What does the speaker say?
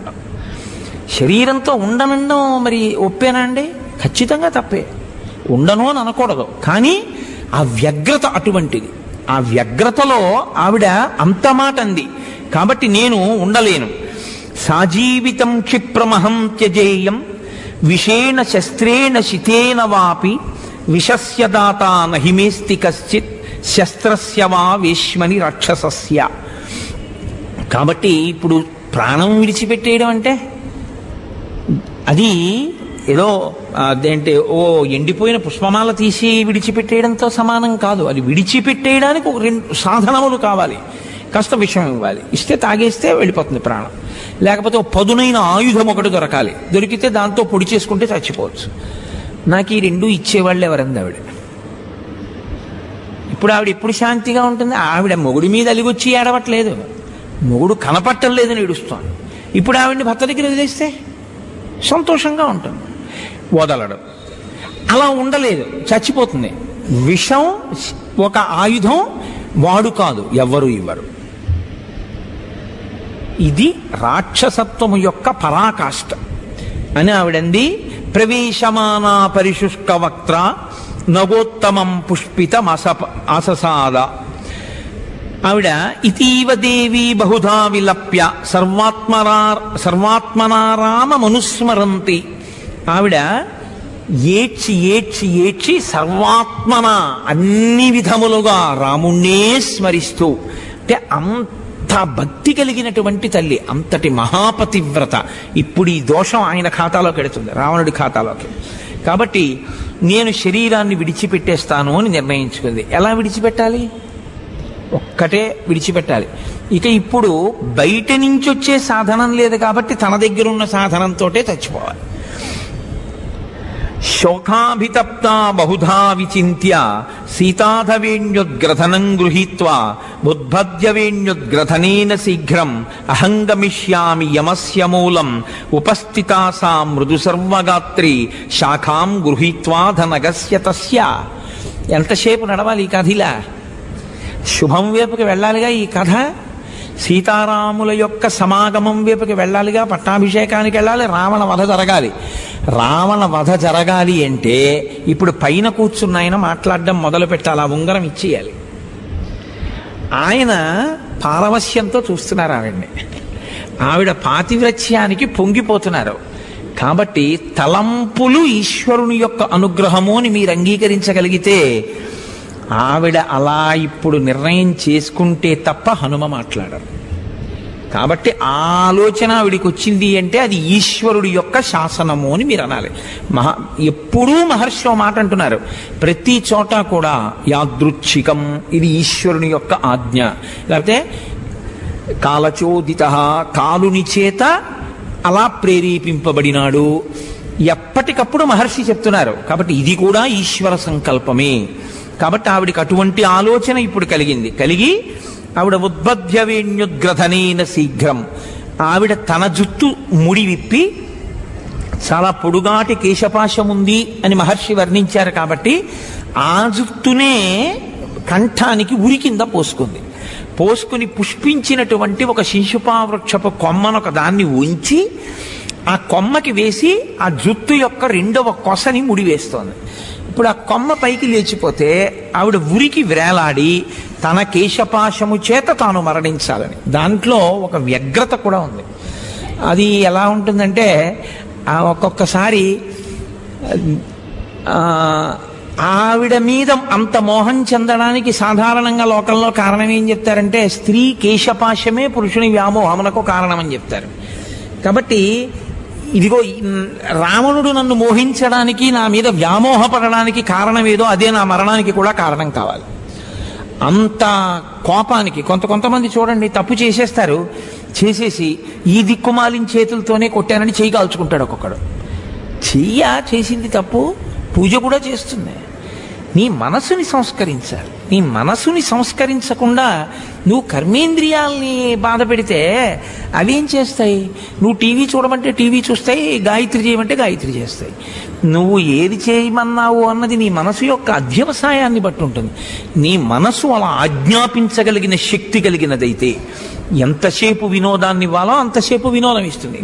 ఉండడం శరీరంతో ఉండనండం మరి ఒప్పేనా అండి ఖచ్చితంగా తప్పే ఉండను అని అనకూడదు కానీ ఆ వ్యగ్రత అటువంటిది ఆ వ్యగ్రతలో ఆవిడ అంత మాట అంది కాబట్టి నేను ఉండలేను సాజీవితం క్షిప్రమహం త్యజేయం విషేణ శస్త్రేణ శితేన వాపి విషస్య దాత నహిమేస్తి కశ్చిత్ శస్త్రస్య వా వేష్మని రాక్షసస్య కాబట్టి ఇప్పుడు ప్రాణం విడిచిపెట్టేయడం అంటే అది ఏదో అదేంటి ఓ ఎండిపోయిన పుష్పమాల తీసి విడిచిపెట్టేయడంతో సమానం కాదు అది విడిచిపెట్టేయడానికి ఒక రెండు సాధనములు కావాలి కాస్త విషయం ఇవ్వాలి ఇస్తే తాగేస్తే వెళ్ళిపోతుంది ప్రాణం లేకపోతే ఒక పదునైన ఆయుధం ఒకటి దొరకాలి దొరికితే దాంతో పొడి చేసుకుంటే చచ్చిపోవచ్చు నాకు ఈ రెండు ఇచ్చేవాళ్ళు ఎవరంది ఆవిడ ఇప్పుడు ఆవిడ ఎప్పుడు శాంతిగా ఉంటుంది ఆవిడ మొగుడి మీద అలిగొచ్చి ఏడవట్లేదు మొగుడు కనపట్టం లేదని ఏడుస్తాను ఇప్పుడు ఆవిడని భర్త దగ్గర వదిలేస్తే సంతోషంగా ఉంటుంది వదలడం అలా ఉండలేదు చచ్చిపోతుంది విషం ఒక ఆయుధం వాడు కాదు ఎవ్వరు ఇవ్వరు ఇది రాక్షసత్వము యొక్క పరాకాష్ట అని ఆవిడంది ప్రవేశమానా పరిశుష్క వక్త్ర నగోత్తమం పుష్పిత అససాద ఆవిడ ఇతీవ దేవి బహుధా విలప్య సర్వాత్మరా సర్వాత్మనారామ మనుస్మరంతి ఆవిడ ఏడ్చి ఏడ్చి ఏడ్చి సర్వాత్మన అన్ని విధములుగా రాముణ్ణే స్మరిస్తూ అంటే అంత భక్తి కలిగినటువంటి తల్లి అంతటి మహాపతివ్రత ఇప్పుడు ఈ దోషం ఆయన ఖాతాలోకి వెడుతుంది రావణుడి ఖాతాలోకి కాబట్టి నేను శరీరాన్ని విడిచిపెట్టేస్తాను అని నిర్ణయించుకుంది ఎలా విడిచిపెట్టాలి ఒక్కటే విడిచిపెట్టాలి ఇక ఇప్పుడు బయట నుంచి వచ్చే సాధనం లేదు కాబట్టి తన దగ్గర ఉన్న సాధనంతోటే చచ్చిపోవాలి శోకాభితప్త బహుధా విచింత్య సీతాధవేణ్యుద్గ్రథనం గృహీత్వా బుద్భద్యవేణ్యుద్గ్రథనేన శీఘ్రం అహంగమిష్యామి యమస్య మూలం ఉపస్థితా సా మృదు సర్వగాత్రి శాఖాం గృహీత్వా ధనగస్య తస్య ఎంతసేపు నడవాలి ఈ కథిలా శుభం వైపుకి వెళ్ళాలిగా ఈ కథ సీతారాముల యొక్క సమాగమం వైపుకి వెళ్ళాలిగా పట్టాభిషేకానికి వెళ్ళాలి రావణ వధ జరగాలి రావణ వధ జరగాలి అంటే ఇప్పుడు పైన కూర్చున్న ఆయన మాట్లాడడం మొదలు పెట్టాలి ఆ ఉంగరం ఇచ్చేయాలి ఆయన పారవస్యంతో చూస్తున్నారు ఆవిడ్ని ఆవిడ పాతివ్రత్యానికి పొంగిపోతున్నారు కాబట్టి తలంపులు ఈశ్వరుని యొక్క అనుగ్రహము అని మీరు అంగీకరించగలిగితే ఆవిడ అలా ఇప్పుడు నిర్ణయం చేసుకుంటే తప్ప హనుమ మాట్లాడరు కాబట్టి ఆ ఆలోచన ఆవిడికి వచ్చింది అంటే అది ఈశ్వరుడి యొక్క శాసనము అని మీరు అనాలి మహా ఎప్పుడూ మహర్షి ఓ మాట అంటున్నారు ప్రతి చోట కూడా యాదృచ్ఛికం ఇది ఈశ్వరుని యొక్క ఆజ్ఞ లేకపోతే కాలచోదిత కాలుని చేత అలా ప్రేరేపింపబడినాడు ఎప్పటికప్పుడు మహర్షి చెప్తున్నారు కాబట్టి ఇది కూడా ఈశ్వర సంకల్పమే కాబట్టి ఆవిడికి అటువంటి ఆలోచన ఇప్పుడు కలిగింది కలిగి ఆవిడ ఉద్బధ్యవేణ్యుద్గ్రథనైన శీఘ్రం ఆవిడ తన జుత్తు ముడి విప్పి చాలా పొడుగాటి కేశపాశం ఉంది అని మహర్షి వర్ణించారు కాబట్టి ఆ జుత్తునే కంఠానికి ఉరి కింద పోసుకుంది పోసుకుని పుష్పించినటువంటి ఒక శిశుపావృక్షపు కొమ్మను ఒక దాన్ని ఉంచి ఆ కొమ్మకి వేసి ఆ జుత్తు యొక్క రెండవ కొసని ముడివేస్తోంది ఇప్పుడు ఆ కొమ్మ పైకి లేచిపోతే ఆవిడ ఉరికి వేలాడి తన కేశపాశము చేత తాను మరణించాలని దాంట్లో ఒక వ్యగ్రత కూడా ఉంది అది ఎలా ఉంటుందంటే ఆ ఒక్కొక్కసారి ఆ, ఆవిడ మీద అంత మోహం చెందడానికి సాధారణంగా లోకంలో కారణం ఏం చెప్తారంటే స్త్రీ కేశపాశమే పురుషుని వ్యామోహమునకు కారణమని చెప్తారు కాబట్టి ఇదిగో ఈ రావణుడు నన్ను మోహించడానికి నా మీద వ్యామోహపడడానికి కారణం ఏదో అదే నా మరణానికి కూడా కారణం కావాలి అంత కోపానికి కొంత కొంతమంది చూడండి తప్పు చేసేస్తారు చేసేసి ఈ దిక్కుమాలిన చేతులతోనే కొట్టానని చేయి కాల్చుకుంటాడు ఒక్కొక్కడు చెయ్య చేసింది తప్పు పూజ కూడా చేస్తుంది నీ మనసుని సంస్కరించాలి నీ మనసుని సంస్కరించకుండా నువ్వు కర్మేంద్రియాల్ని బాధ పెడితే అవేం చేస్తాయి నువ్వు టీవీ చూడమంటే టీవీ చూస్తాయి గాయత్రి చేయమంటే గాయత్రి చేస్తాయి నువ్వు ఏది చేయమన్నావు అన్నది నీ మనసు యొక్క అధ్యవసాయాన్ని బట్టి ఉంటుంది నీ మనసు అలా ఆజ్ఞాపించగలిగిన శక్తి కలిగినదైతే ఎంతసేపు వినోదాన్ని ఇవ్వాలో అంతసేపు వినోదం ఇస్తుంది